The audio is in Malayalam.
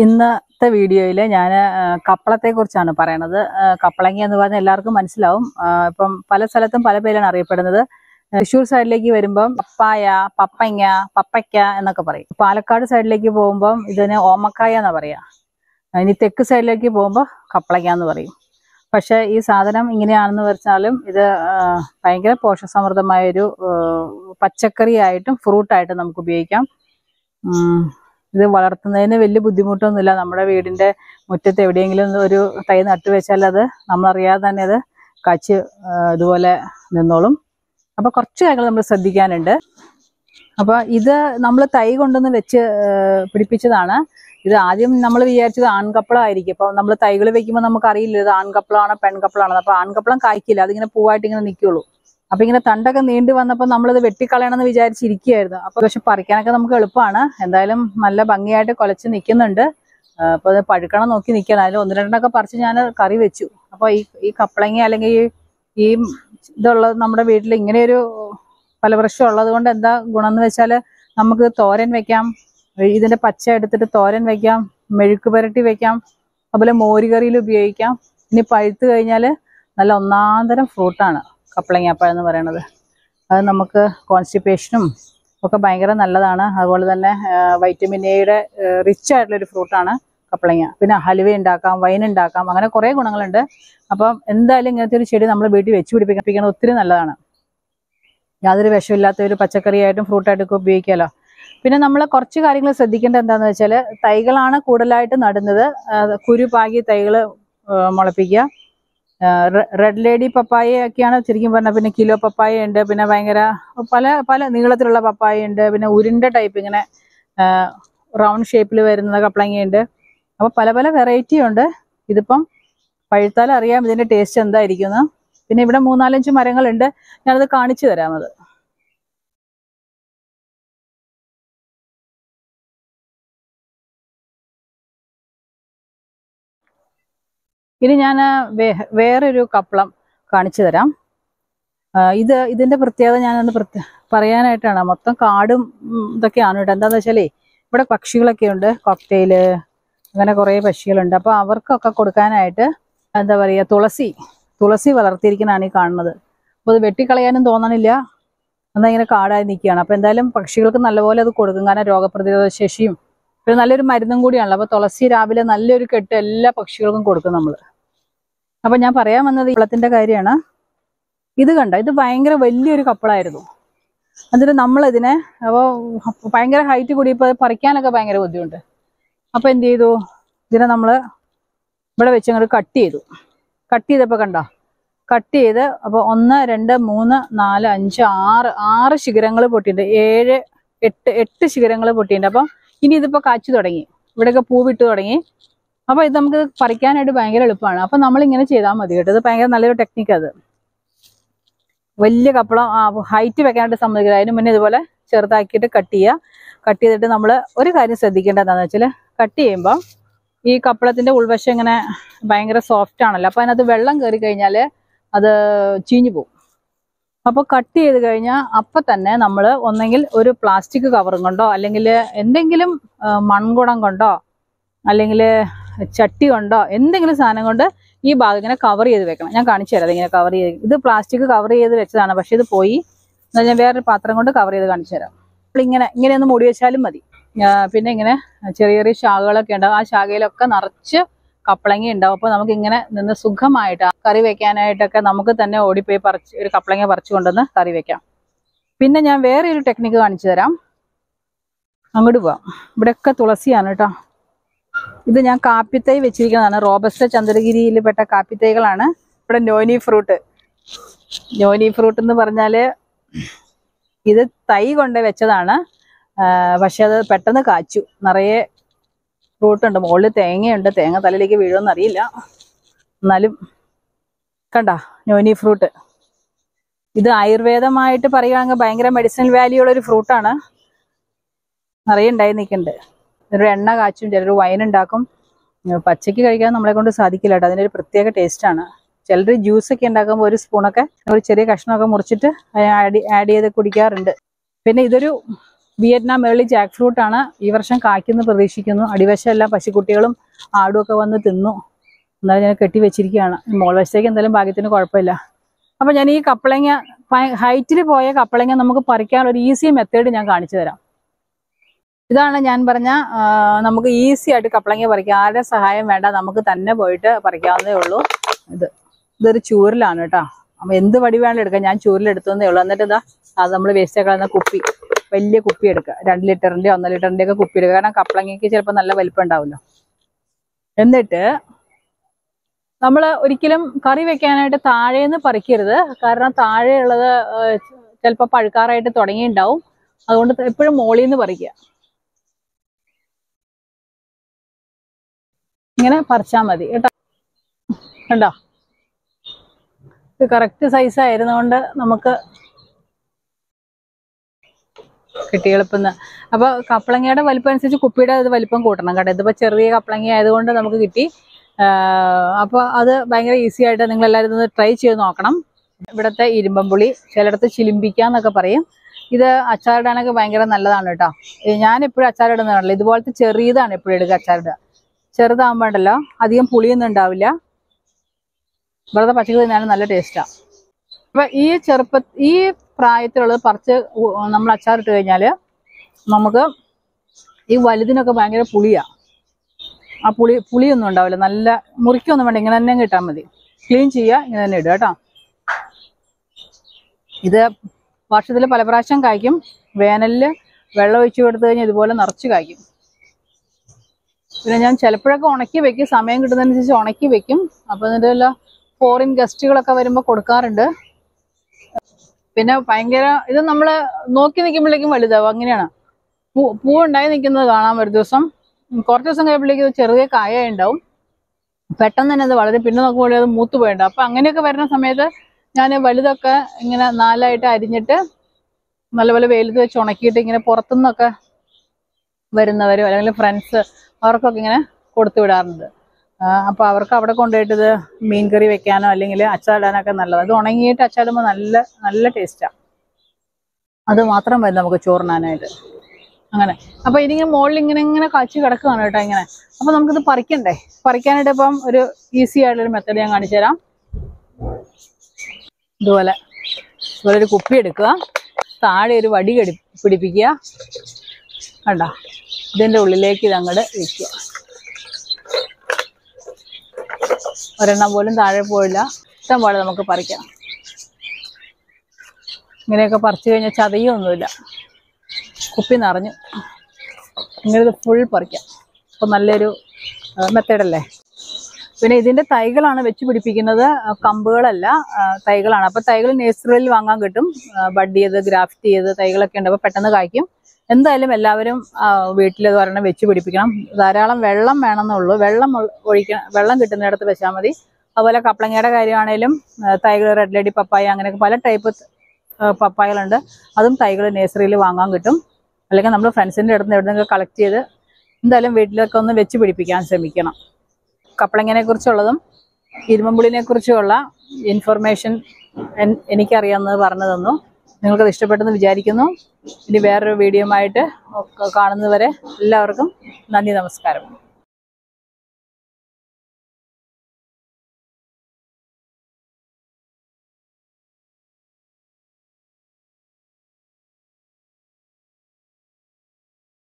ഇന്നത്തെ വീഡിയോയിൽ ഞാൻ കപ്പളത്തെ കുറിച്ചാണ് പറയണത് ആ, കപ്പളങ്ങ എന്ന് പറഞ്ഞാൽ എല്ലാവർക്കും മനസ്സിലാവും ആ, ഇപ്പം പല സ്ഥലത്തും പല പേരാണ് അറിയപ്പെടുന്നത് തൃശ്ശൂർ സൈഡിലേക്ക് വരുമ്പം പപ്പായ പപ്പങ്ങ പപ്പയ്ക്ക എന്നൊക്കെ പറയും പാലക്കാട് സൈഡിലേക്ക് പോകുമ്പം ഇതിന് ഓമക്കായ എന്നാ പറയാ ഇനി തെക്ക് സൈഡിലേക്ക് പോകുമ്പോൾ കപ്പളങ്ങ എന്ന് പറയും പക്ഷെ ഈ സാധനം ഇങ്ങനെയാണെന്ന് വെച്ചാലും ഇത് ആ, ഭയങ്കര പോഷകസമൃദ്ധമായൊരു ആ, പച്ചക്കറിയായിട്ടും ഫ്രൂട്ടായിട്ടും നമുക്ക് ഉപയോഗിക്കാം ഉം, ഇത് വളർത്തുന്നതിന് വലിയ ബുദ്ധിമുട്ടൊന്നുമില്ല നമ്മുടെ വീടിന്റെ മുറ്റത്ത് എവിടെയെങ്കിലും ഒരു തൈ നട്ടു വെച്ചാൽ അത് നമ്മളറിയാതെ തന്നെ അത് കാച്ച് ആ, ഇതുപോലെ നിന്നോളും അപ്പൊ കുറച്ച് കാര്യങ്ങൾ നമ്മൾ ശ്രദ്ധിക്കാനുണ്ട് അപ്പൊ ഇത് നമ്മൾ തൈ കൊണ്ടുവന്ന് വെച്ച് ആ, പിടിപ്പിച്ചതാണ് ഇത് ആദ്യം നമ്മൾ വിചാരിച്ചത് ആൺകപ്പളമായിരിക്കും അപ്പൊ നമ്മൾ തൈകൾ വെക്കുമ്പോൾ നമുക്ക് അറിയില്ല ഇത് ആൺകപ്പളാണോ പെൺകപ്പളാണോ അപ്പൊ ആൺകപ്പളം കായ്ക്കില്ല അതിങ്ങനെ പൂവായിട്ട് ഇങ്ങനെ നിൽക്കുള്ളൂ അപ്പൊ ഇങ്ങനെ തണ്ടൊക്കെ നീണ്ടു വന്നപ്പോൾ നമ്മളിത് വെട്ടിക്കളയണമെന്ന് വിചാരിച്ചിരിക്കുകയായിരുന്നു അപ്പൊ പക്ഷെ പറിക്കാനൊക്കെ നമുക്ക് എളുപ്പമാണ് എന്തായാലും നല്ല ഭംഗിയായിട്ട് കുലച്ച് നിൽക്കുന്നുണ്ട് ആ, അപ്പൊ അത് പഴുക്കണം നോക്കി നിൽക്കണം അതിൽ ഒന്ന് രണ്ടെണ്ണൊക്കെ പറിച്ച് ഞാൻ കറി വെച്ചു അപ്പൊ ഈ ഈ കപ്പളങ്ങ അല്ലെങ്കിൽ ഈ ഈ ഇതുള്ളത് നമ്മുടെ വീട്ടിൽ ഇങ്ങനെയൊരു ഫലവൃക്ഷം ഉള്ളത് കൊണ്ട് എന്താ ഗുണം എന്ന് വെച്ചാൽ നമുക്ക് തോരൻ വെക്കാം ഇതിന്റെ പച്ച എടുത്തിട്ട് തോരൻ വെക്കാം മെഴുക്ക് പുരട്ടി വെക്കാം അതുപോലെ മോരുകറിയിൽ ഉപയോഗിക്കാം ഇനി പഴുത്ത് കഴിഞ്ഞാൽ നല്ല ഒന്നാന്തരം ഫ്രൂട്ടാണ് കപ്പളങ്ങാപ്പഴം എന്ന് പറയുന്നത് അത് നമുക്ക് കോൺസ്റ്റിപ്പേഷനും ഒക്കെ ഭയങ്കര നല്ലതാണ് അതുപോലെ തന്നെ വൈറ്റമിൻ എയുടെ റിച്ച് ആയിട്ടുള്ള ഒരു ഫ്രൂട്ടാണ് കപ്പളങ്ങ പിന്നെ ഹലുവ ഉണ്ടാക്കാം വൈൻ ഉണ്ടാക്കാം അങ്ങനെ കുറേ ഗുണങ്ങളുണ്ട് അപ്പം എന്തായാലും ഇങ്ങനത്തെ ഒരു ചെടി നമ്മൾ വീട്ടിൽ വെച്ച് പിടിപ്പിക്കുന്നത് ഒത്തിരി നല്ലതാണ് യാതൊരു വിഷമില്ലാത്ത ഒരു പച്ചക്കറിയായിട്ടും ഫ്രൂട്ടായിട്ടൊക്കെ ഉപയോഗിക്കാമല്ലോ പിന്നെ നമ്മൾ കുറച്ച് കാര്യങ്ങൾ ശ്രദ്ധിക്കേണ്ടത് എന്താണെന്ന് വെച്ചാൽ തൈകളാണ് കൂടുതലായിട്ട് നടുന്നത് ആ, കുരു പാകി തൈകൾ മുളപ്പിക്കുക റെഡ് ലേഡി പപ്പായ ഒക്കെയാണ് ശരിക്കും പറഞ്ഞാൽ പിന്നെ കിലോ പപ്പായ ഉണ്ട് പിന്നെ ഭയങ്കര പല പല നീളത്തിലുള്ള പപ്പായ ഉണ്ട് പിന്നെ ഉരുണ്ട ടൈപ്പ് ഇങ്ങനെ റൗണ്ട് ഷേപ്പിൽ വരുന്ന കപ്പളങ്ങയുണ്ട് അപ്പോൾ പല പല വെറൈറ്റി ഉണ്ട് ഇതിപ്പം പഴുത്താൽ അറിയാം ഇതിന്റെ ടേസ്റ്റ് എന്തായിരിക്കും എന്ന് പിന്നെ ഇവിടെ മൂന്നാലഞ്ച് മരങ്ങളുണ്ട് ഞാനത് കാണിച്ചു തരാം അത് ഇനി ഞാൻ വേറൊരു കപ്പളം കാണിച്ചു തരാം ആ, ഇത് ഇതിന്റെ പ്രത്യേകത ഞാനൊന്ന് പ്രത്യ- പറയാനായിട്ടാണ് മൊത്തം കാടും ഉം, ഇതൊക്കെയാണ് കേട്ടോ എന്താന്ന് വെച്ചാലേ ഇവിടെ പക്ഷികളൊക്കെ ഉണ്ട് കോക്ടെയില് അങ്ങനെ കുറേ പക്ഷികളുണ്ട് അപ്പൊ അവർക്കൊക്കെ കൊടുക്കാനായിട്ട് എന്താ പറയുക തുളസി തുളസി വളർത്തിയിരിക്കുന്നതാണ് ഈ കാണുന്നത് അപ്പോൾ അത് വെട്ടിക്കളയാനും തോന്നണില്ല എന്നാൽ ഇങ്ങനെ കാടായി നിൽക്കുകയാണ് അപ്പോൾ എന്തായാലും പക്ഷികൾക്ക് നല്ലപോലെ അത് കൊടുക്കും കാരണം രോഗപ്രതിരോധ ശേഷിയും പിന്നെ നല്ലൊരു മരുന്നും കൂടിയാണല്ലോ അപ്പോൾ തുളസി രാവിലെ നല്ലൊരു കെട്ട് എല്ലാ പക്ഷികൾക്കും കൊടുക്കും നമ്മൾ അപ്പോൾ ഞാൻ പറയാൻ വന്നത് ഈ വെള്ളത്തിൻ്റെ കാര്യമാണ് ഇത് കണ്ട ഇത് ഭയങ്കര വലിയൊരു കപ്പളായിരുന്നു എന്നിട്ട് നമ്മൾ ഇതിനെ അപ്പോൾ ഭയങ്കര ഹൈറ്റ് കൂടിയപ്പോൾ അത് പറിക്കാനൊക്കെ ഭയങ്കര ബുദ്ധിമുട്ട് അപ്പോൾ എന്ത് ചെയ്തു ഇതിനെ നമ്മൾ ഇവിടെ വെച്ച് അങ്ങോട്ട് കട്ട് ചെയ്തു കട്ട് ചെയ്തപ്പോൾ കണ്ടോ കട്ട് ചെയ്ത് അപ്പോൾ ഒന്ന് രണ്ട് മൂന്ന് നാല് അഞ്ച് ആറ് ആറ് ശിഖരങ്ങൾ പൊട്ടിയിട്ടുണ്ട് ഏഴ് എട്ട് എട്ട് ശിഖരങ്ങൾ പൊട്ടിയിട്ടുണ്ട് അപ്പം ഇനി ഇതിപ്പോൾ കാച്ചു തുടങ്ങി ഇവിടെയൊക്കെ പൂവിട്ട് തുടങ്ങി അപ്പോൾ ഇത് നമുക്ക് പറിക്കാനായിട്ട് ഭയങ്കര എളുപ്പമാണ് അപ്പം നമ്മൾ ഇങ്ങനെ ചെയ്താൽ മതി കേട്ടോ ഇത് ഭയങ്കര നല്ലൊരു ടെക്നിക്ക് അത് വലിയ കപ്പളം ഹൈറ്റ് വെക്കാനായിട്ട് സമ്മതിക്കില്ല അതിന് മുന്നേ ഇതുപോലെ ചെറുതാക്കിയിട്ട് കട്ട് ചെയ്യുക കട്ട് ചെയ്തിട്ട് നമ്മൾ ഒരു കാര്യം ശ്രദ്ധിക്കേണ്ടത് എന്താണെന്ന് വെച്ചാൽ കട്ട് ചെയ്യുമ്പോൾ ഈ കപ്പളത്തിന്റെ ഉൾവശം ഇങ്ങനെ ഭയങ്കര സോഫ്റ്റ് ആണല്ലോ അപ്പോൾ അതിനകത്ത് വെള്ളം കയറി കഴിഞ്ഞാൽ അത് ചീഞ്ഞു പോകും അപ്പോൾ കട്ട് ചെയ്ത് കഴിഞ്ഞാൽ അപ്പം തന്നെ നമ്മൾ ഒന്നെങ്കിൽ ഒരു പ്ലാസ്റ്റിക് കവറും കൊണ്ടോ അല്ലെങ്കിൽ എന്തെങ്കിലും ആ, മൺകുടം കൊണ്ടോ അല്ലെങ്കിൽ ചട്ടി കൊണ്ടോ എന്തെങ്കിലും സാധനം കൊണ്ട് ഈ ഭാഗം ഇങ്ങനെ കവർ ചെയ്ത് വെക്കണം ഞാൻ കാണിച്ചു തരാം ഇങ്ങനെ കവർ ചെയ്ത് ഇത് പ്ലാസ്റ്റിക് കവർ ചെയ്ത് വെച്ചതാണ് പക്ഷെ ഇത് പോയി എന്നാൽ ഞാൻ വേറൊരു പാത്രം കൊണ്ട് കവർ ചെയ്ത് കാണിച്ചു തരാം അപ്പോൾ ഇങ്ങനെ ഇങ്ങനെ ഒന്ന് മൂടി വെച്ചാലും മതി ആ, പിന്നെ ഇങ്ങനെ ചെറിയ ചെറിയ ശാഖകളൊക്കെ ഉണ്ടാവും ആ ശാഖയിലൊക്കെ നിറച്ച് കപ്പളങ്ങ ഉണ്ടാവും അപ്പോൾ നമുക്ക് ഇങ്ങനെ നിന്ന് സുഖമായിട്ട് ആ കറി വെക്കാനായിട്ടൊക്കെ നമുക്ക് തന്നെ ഓടിപ്പോയി പറിച്ച് ഒരു കപ്പളങ്ങ പറിച്ചു കൊണ്ടുവന്ന് കറി വെക്കാം പിന്നെ ഞാൻ വേറെ ഒരു ടെക്നിക്ക് കാണിച്ചു തരാം അങ്ങോട്ട് പോവാം ഇവിടെയൊക്കെ തുളസിയാണ് കേട്ടോ ഇത് ഞാൻ കാപ്പിത്തൈ വെച്ചിരിക്കുന്നതാണ് റോബസ്റ്റ ചന്ദ്രഗിരിയിൽ പെട്ട കാപ്പിത്തൈകളാണ് ഇവിടെ നോനി ഫ്രൂട്ട് നോനി ഫ്രൂട്ട് എന്ന് പറഞ്ഞാല് ഇത് തൈ കൊണ്ട് വെച്ചതാണ് ആ, പക്ഷെ അത് പെട്ടെന്ന് കാച്ചു നിറയെ ഫ്രൂട്ട് ഉണ്ട് മുകളിൽ തേങ്ങയുണ്ട് തേങ്ങ തലയിലേക്ക് വീഴുമെന്ന് അറിയില്ല എന്നാലും കണ്ട നോനി ഫ്രൂട്ട് ഇത് ആയുർവേദമായിട്ട് പറയുകയാണെങ്കിൽ ഭയങ്കര മെഡിസിനൽ വാല്യൂ ഉള്ള ഒരു ഫ്രൂട്ടാണ് നിറയെ ഉണ്ടായി നിൽക്കുന്നുണ്ട് ഒരു എണ്ണ കാച്ചും ചിലർ വൈൻ ഉണ്ടാക്കും ഉം, പച്ചയ്ക്ക് കഴിക്കാൻ നമ്മളെ കൊണ്ട് സാധിക്കില്ല കേട്ടോ അതിനൊരു പ്രത്യേക ടേസ്റ്റാണ് ചിലർ ജ്യൂസ് ഒക്കെ ഉണ്ടാക്കുമ്പോൾ ഒരു സ്പൂണൊക്കെ ഒരു ചെറിയ കഷ്ണമൊക്കെ മുറിച്ചിട്ട് ആഡ് ആഡ് ചെയ്ത് കുടിക്കാറുണ്ട് പിന്നെ ഇതൊരു വിയറ്റ്നാം ഏർലി ജാക്ക് ഫ്രൂട്ട് ആണ് ഈ വർഷം കായ്ക്കുന്നു പ്രതീക്ഷിക്കുന്നു അടിവശം എല്ലാം പശുക്കുട്ടികളും ആടും ഒക്കെ വന്ന് തിന്നു എന്നാലും ഞാൻ കെട്ടി വെച്ചിരിക്കുകയാണ് മോൾ വശത്തേക്ക് എന്തായാലും ഭാഗ്യത്തിന് കുഴപ്പമില്ല അപ്പൊ ഞാൻ ഈ കപ്പളങ്ങ ഹൈറ്റിൽ പോയ കപ്പളങ്ങ നമുക്ക് പറിക്കാൻ ഒരു ഈസി മെത്തേഡ് ഞാൻ കാണിച്ചു തരാം ഇതാണ് ഞാൻ പറഞ്ഞ ആ, നമുക്ക് ഈസി ആയിട്ട് കപ്പളങ്ങ പറിക്കാം ആരുടെ സഹായം വേണ്ട നമുക്ക് തന്നെ പോയിട്ട് പറിക്കാവുന്നതേ ഉള്ളൂ ഇത് ഇതൊരു ചൂരിലാണ് കേട്ടോ അപ്പൊ എന്ത് വടി വേണമെങ്കിലും എടുക്കാം ഞാൻ ചൂരിലെടുത്തതേ ഉള്ളൂ എന്നിട്ട് ഇതാ അത് നമ്മൾ വേസ്റ്റ് കളയുന്ന കുപ്പി വലിയ കുപ്പി എടുക്കുക രണ്ട് ലിറ്ററിന്റെ ഒന്നര ലിറ്ററിന്റെ ഒക്കെ കുപ്പി എടുക്കുക കാരണം കപ്പളങ്ങയ്ക്ക് ചിലപ്പോൾ നല്ല വലിപ്പം ഉണ്ടാവുമല്ലോ എന്നിട്ട് നമ്മൾ ഒരിക്കലും കറി വെക്കാനായിട്ട് താഴേന്ന് പറിക്കരുത് കാരണം താഴെയുള്ളത് ചിലപ്പോൾ പഴുക്കാറായിട്ട് തുടങ്ങിയിട്ടുണ്ടാവും അതുകൊണ്ട് എപ്പോഴും മോളിൽ നിന്ന് പറിക്കുക ഇങ്ങനെ പറിച്ചാൽ മതി കേട്ടോ കണ്ടോ ഇത് കറക്റ്റ് സൈസ് ആയിരുന്നുകൊണ്ട് നമുക്ക് കിട്ടി എളുപ്പം അപ്പൊ കപ്പളങ്ങയുടെ വലിപ്പം അനുസരിച്ച് കുപ്പിയുടെ ഇത് വലിപ്പം കൂട്ടണം കേട്ടോ ഇതിപ്പോ ചെറിയ കപ്പളങ്ങ ആയതുകൊണ്ട് നമുക്ക് കിട്ടി അപ്പൊ അത് ഭയങ്കര ഈസി ആയിട്ട് നിങ്ങൾ എല്ലാവരും ഒന്ന് ട്രൈ ചെയ്ത് നോക്കണം ഇവിടുത്തെ ഇരുമ്പമ്പുളി ചിലയിടത്ത് ചിലിമ്പിക്കാന്നൊക്കെ പറയും ഇത് അച്ചാറിടാനൊക്കെ ഭയങ്കര നല്ലതാണ് കേട്ടോ ഞാൻ എപ്പോഴും അച്ചാറിടുന്നതാണല്ലോ ഇതുപോലത്തെ ചെറിയതാണ് എപ്പോഴും എടുക്കുക അച്ചാറിടുക ചെറുതാകുമ്പോൾ ഉണ്ടല്ലോ അധികം പുളിയൊന്നും ഉണ്ടാവില്ല വെറുതെ പച്ചക്കറി തിന്നാനും നല്ല ടേസ്റ്റാണ് അപ്പൊ ഈ ചെറുപ്പ ഈ പ്രായത്തിലുള്ളത് പറിച്ച് ഉ- നമ്മൾ അച്ചാറിട്ട് കഴിഞ്ഞാൽ നമുക്ക് ഈ വലുതിനൊക്കെ ഭയങ്കര പുളിയാ ആ പുളി പുളിയൊന്നും ഉണ്ടാവില്ല നല്ല മുറിക്കൊന്നും വേണ്ട ഇങ്ങനെ തന്നെ കിട്ടാൻ മതി ക്ലീൻ ചെയ്യുക ഇങ്ങനെ തന്നെ ഇടുക കേട്ടോ ഇത് വർഷത്തിൽ പല പ്രാവശ്യം കായ്ക്കും വേനലിൽ വെള്ളം ഒഴിച്ചു കൊടുത്തു കഴിഞ്ഞാൽ ഇതുപോലെ നിറച്ച് കായ്ക്കും പിന്നെ ഞാൻ ചിലപ്പോഴൊക്കെ ഉണക്കി വെക്കും സമയം കിട്ടുന്നതനുസരിച്ച് ഉണക്കി വെക്കും അപ്പൊ എന്നിട്ട് വല്ല ഫോറിൻ ഗസ്റ്റുകളൊക്കെ വരുമ്പോൾ കൊടുക്കാറുണ്ട് പിന്നെ ഭയങ്കര ഇത് നമ്മൾ നോക്കി നിൽക്കുമ്പോഴേക്കും വലുതാവും അങ്ങനെയാണ് പൂ പൂ ഉണ്ടായി നിൽക്കുന്നത് കാണാം ഒരു ദിവസം ഉം, കുറച്ച് ദിവസം കഴിയുമ്പോഴേക്കും ഇത് ചെറിയ കായ ഉണ്ടാവും പെട്ടെന്ന് തന്നെ അത് വളരെ പിന്നെ നോക്കുമ്പോൾ അത് മൂത്ത് പോയിട്ടുണ്ട് അപ്പൊ അങ്ങനെയൊക്കെ വരുന്ന സമയത്ത് ഞാൻ വലുതൊക്കെ ഇങ്ങനെ നാലായിട്ട് അരിഞ്ഞിട്ട് നല്ലപോലെ വെയിലത്ത് വെച്ച് ഉണക്കിയിട്ട് ഇങ്ങനെ പുറത്തുനിന്നൊക്കെ വരുന്നവരും അല്ലെങ്കിൽ ഫ്രണ്ട്സ് അവർക്കൊക്കെ ഇങ്ങനെ കൊടുത്തു വിടാറുണ്ട് ആ, അപ്പൊ അവർക്ക് അവിടെ കൊണ്ടുപോയിട്ട് ഇത് മീൻ കറി വെക്കാനോ അല്ലെങ്കിൽ അച്ചാറിടാനൊക്കെ നല്ലതാണ് ഇത് ഉണങ്ങിയിട്ട് അച്ചാടുമ്പോൾ നല്ല നല്ല ടേസ്റ്റാണ് അത് മാത്രം മതി നമുക്ക് ചോറിനാനായിട്ട് അങ്ങനെ അപ്പൊ ഇതിങ്ങനെ മുകളിൽ ഇങ്ങനെ ഇങ്ങനെ കാച്ചി കിടക്കുകയാണ് കേട്ടോ ഇങ്ങനെ അപ്പൊ നമുക്കിത് പറിക്കണ്ടേ പറിക്കാനായിട്ട് ഇപ്പം ഒരു ഈസി ആയിട്ടുള്ളൊരു മെത്തേഡ് ഞാൻ കാണിച്ചു തരാം ഇതുപോലെ ഇതുപോലെ ഒരു കുപ്പി എടുക്കുക താഴെ ഒരു വടി കടി പിടിപ്പിക്കുക കണ്ട ഇതിന്റെ ഉള്ളിലേക്ക് ഇത് അങ്ങോട്ട് വെക്കുക ഒരെണ്ണം പോലും താഴെ പോയില്ല ഇഷ്ടം പോലെ നമുക്ക് പറിക്കാം ഇങ്ങനെയൊക്കെ പറിച്ചു കഴിഞ്ഞാൽ ചതയൊന്നുമില്ല കുപ്പി നിറഞ്ഞു ഇങ്ങനെ ഇത് ഫുൾ പറിക്കാം അപ്പോൾ നല്ലൊരു മെത്തേഡല്ലേ പിന്നെ ഇതിന്റെ തൈകളാണ് വെച്ച് പിടിപ്പിക്കുന്നത് ആ, കമ്പുകളല്ല ആ, തൈകളാണ് അപ്പൊ തൈകൾ നേഴ്സറിയിൽ വാങ്ങാൻ കിട്ടും ബഡ് ചെയ്ത് ഗ്രാഫ്റ്റ് ചെയ്ത് തൈകളൊക്കെ ഉണ്ട് അപ്പൊ പെട്ടെന്ന് കായ്ക്കും എന്തായാലും എല്ലാവരും വീട്ടിൽ ഇത് ഒരെണ്ണം വെച്ച് പിടിപ്പിക്കണം ധാരാളം വെള്ളം വേണമെന്നുള്ളൂ വെള്ളം ഒ- ഒഴിക്കണം വെള്ളം കിട്ടുന്നിടത്ത് വെച്ചാൽ മതി അതുപോലെ കപ്ലങ്ങയുടെ കാര്യമാണേലും തൈകൾ റെഡ് ലേഡി പപ്പായ അങ്ങനെയൊക്കെ പല ടൈപ്പ് പപ്പായകളുണ്ട് അതും തൈകൾ നേഴ്സറിയിൽ വാങ്ങാൻ കിട്ടും അല്ലെങ്കിൽ നമ്മൾ ഫ്രണ്ട്സിൻ്റെ അടുത്ത് എവിടെന്നെങ്കിലും കളക്ട് ചെയ്ത് എന്തായാലും വീട്ടിലൊക്കെ ഒന്ന് വെച്ച് പിടിപ്പിക്കാൻ ശ്രമിക്കണം കപ്പളങ്ങനെ കുറിച്ചുള്ളതും ഇരുമ്പുളിനെ കുറിച്ചുള്ള ഇൻഫർമേഷൻ എനിക്കറിയാവുന്നത് പറഞ്ഞു തന്നു നിങ്ങൾക്കത് ഇഷ്ടപ്പെട്ടെന്ന് വിചാരിക്കുന്നു ഇനി വേറൊരു വീഡിയോ ആയിട്ട് കാണുന്നവരെ എല്ലാവർക്കും നന്ദി നമസ്കാരം